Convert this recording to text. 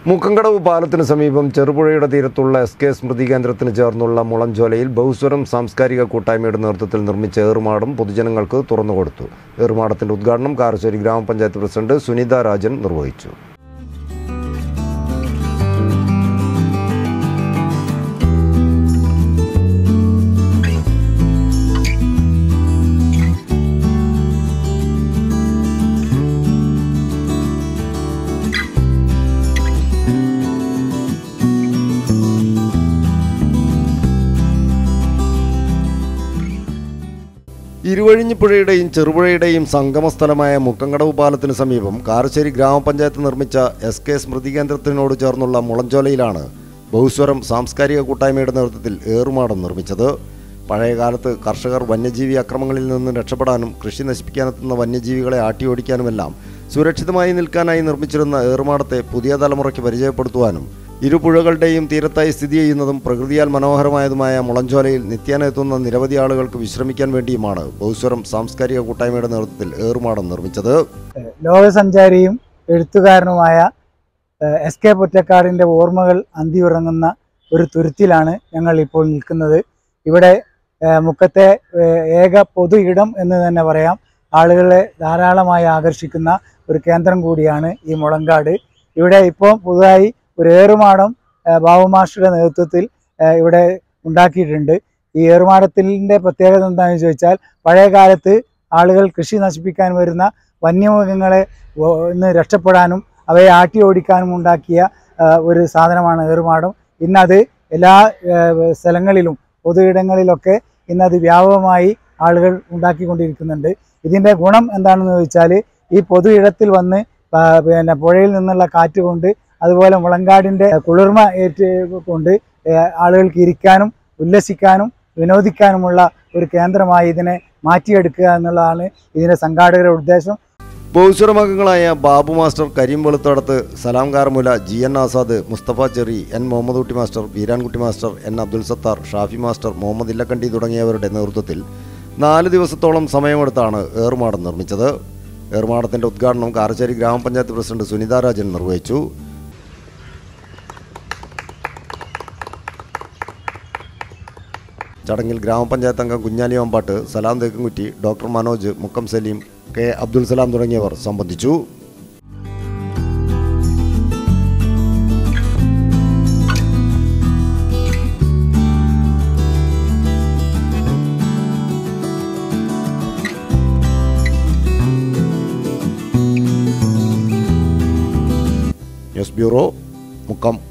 മുക്കങ്കടവ് പാലത്തിന് സമീപം ചെറുപുഴയുടെ തീരത്തുള്ള എസ് കെ സ്മൃതി കേന്ദ്രത്തിന് ചേർന്നുള്ള മുളഞ്ചോലയിൽ ബഹുസ്വരം സാംസ്കാരിക കൂട്ടായ്മയുടെ നേതൃത്വത്തിൽ നിർമ്മിച്ച ഏറുമാടം പൊതുജനങ്ങൾക്ക് തുറന്നുകൊടുത്തു ഏറുമാടത്തിന്റെ ഉദ്ഘാടനം കാരശ്ശേരി ഗ്രാമപഞ്ചായത്ത് പ്രസിഡന്റ് സുനിത രാജൻ നിർവഹിച്ചു ഇരുവഴിഞ്ഞിപ്പുഴയുടെയും ചെറുപുഴയുടെയും സംഗമസ്ഥലമായ മുക്കങ്കടവ് പാലത്തിന് സമീപം കാരശ്ശേരി ഗ്രാമപഞ്ചായത്ത് നിർമ്മിച്ച എസ് കെ സ്മൃതി കേന്ദ്രത്തിനോട് ചേർന്നുള്ള മുളഞ്ചോലയിലാണ് ബഹുസ്വരം സാംസ്കാരിക കൂട്ടായ്മയുടെ നേതൃത്വത്തിൽ ഏറുമാടം നിർമ്മിച്ചത് പഴയകാലത്ത് കർഷകർ വന്യജീവി അക്രമങ്ങളിൽ നിന്ന് രക്ഷപ്പെടാനും കൃഷി നശിപ്പിക്കാനെത്തുന്ന വന്യജീവികളെ ആട്ടിയോടിക്കാനുമെല്ലാം സുരക്ഷിതമായി നിൽക്കാനായി നിർമ്മിച്ചിരുന്ന ഏറുമാടത്തെ പുതിയ തലമുറയ്ക്ക് പരിചയപ്പെടുത്തുവാനും ഇരു പുഴകളുടെയും തീരത്തായി സ്ഥിതി ചെയ്യുന്നതും പ്രകൃതിയാൽ മനോഹരമായതുമായ മുളഞ്ചോലയിൽ നിത്യേന എത്തുന്ന നിരവധി ആളുകൾക്ക് വിശ്രമിക്കാൻ വേണ്ടിയുമാണ് ബഹുസ്വരം സാംസ്കാരിക കൂട്ടായ്മയുടെ നേതൃത്വത്തിൽ ഏറുമാടം നിർമ്മിച്ചത് ലോകസഞ്ചാരിയും എഴുത്തുകാരനുമായ ഏഹ്, എസ് കെ പൊറ്റക്കാടിൻ്റെ ഓർമ്മകൾ അന്തിയുറങ്ങുന്ന ഒരു തുരുത്തിലാണ് ഞങ്ങൾ ഇപ്പോൾ നിൽക്കുന്നത് ഇവിടെ ഏഹ്, മുക്കത്തെ ഏഹ്, ഏക പൊതു ഇടം എന്ന് തന്നെ പറയാം ആളുകളെ ധാരാളമായി ആകർഷിക്കുന്ന ഒരു കേന്ദ്രം കൂടിയാണ് ഈ മുളങ്കാട് ഇവിടെ ഇപ്പോൾ പുതുതായി ഒരു ഏറുമാടം ഏഹ്, ബാബു മാസ്റ്ററുടെ നേതൃത്വത്തിൽ ഏഹ്, ഇവിടെ ഉണ്ടാക്കിയിട്ടുണ്ട് ഈ ഏറുമാടത്തിൻ്റെ പ്രത്യേകത എന്താണെന്ന് ചോദിച്ചാൽ പഴയ കാലത്ത് ആളുകൾ കൃഷി നശിപ്പിക്കാൻ വരുന്ന വന്യമൃഗങ്ങളെ ഓ- നിന്ന് രക്ഷപ്പെടാനും അവയെ ആട്ടി ഓടിക്കാനും ഉണ്ടാക്കിയ ആ, ഒരു സാധനമാണ് ഏറുമാടം ഇന്നത് എല്ലാ ആ, സ്ഥലങ്ങളിലും പൊതു ഇടങ്ങളിലൊക്കെ ഇന്നത് വ്യാപകമായി ആളുകൾ ഉണ്ടാക്കിക്കൊണ്ടിരിക്കുന്നുണ്ട് ഇതിൻ്റെ ഗുണം എന്താണെന്ന് ചോദിച്ചാൽ ഈ പൊതു ഇടത്തിൽ വന്ന് ആ, പിന്നെ പുഴയിൽ നിന്നുള്ള കാറ്റ് കൊണ്ട് അതുപോലെ മുളങ്കാടിൻ്റെ കുളിർമ ഏറ്റ് കൊണ്ട് ഏ, ആളുകൾക്ക് ഇരിക്കാനും ഉല്ലസിക്കാനും വിനോദിക്കാനുമുള്ള ഒരു കേന്ദ്രമായി ഇതിനെ മാറ്റിയെടുക്കുക എന്നുള്ളതാണ് ഇതിൻ്റെ സംഘാടകരുടെ ഉദ്ദേശം ബഹുസ്വരം അംഗങ്ങളായ Babu master Kareem Veluthadath Salam Karmula G N Azad Musthafa Cherry N Muhammad Kutty master Beerankutty master N Abdul Sathar Shafi master Muhammad Illakkandi തുടങ്ങിയവരുടെ നേതൃത്വത്തിൽ നാല് ദിവസത്തോളം സമയമെടുത്താണ് ഏറുമാടം നിർമ്മിച്ചത് ഏറുമാടത്തിന്റെ ഉദ്ഘാടനം കാരശ്ശേരി ഗ്രാമപഞ്ചായത്ത് പ്രസിഡന്റ് സുനിത രാജൻ നിർവഹിച്ചു ചടങ്ങിൽ ഗ്രാമപഞ്ചായത്ത് അംഗം കുഞ്ഞാലി അമ്പാട്ട് സലാം തേക്കുംകുറ്റി ഡോക്ടർ മനോജ് മുക്കം സലീം കെ അബ്ദുൽ സലാം തുടങ്ങിയവർ സംബന്ധിച്ചു ന്യൂസ് ബ്യൂറോ മുക്കം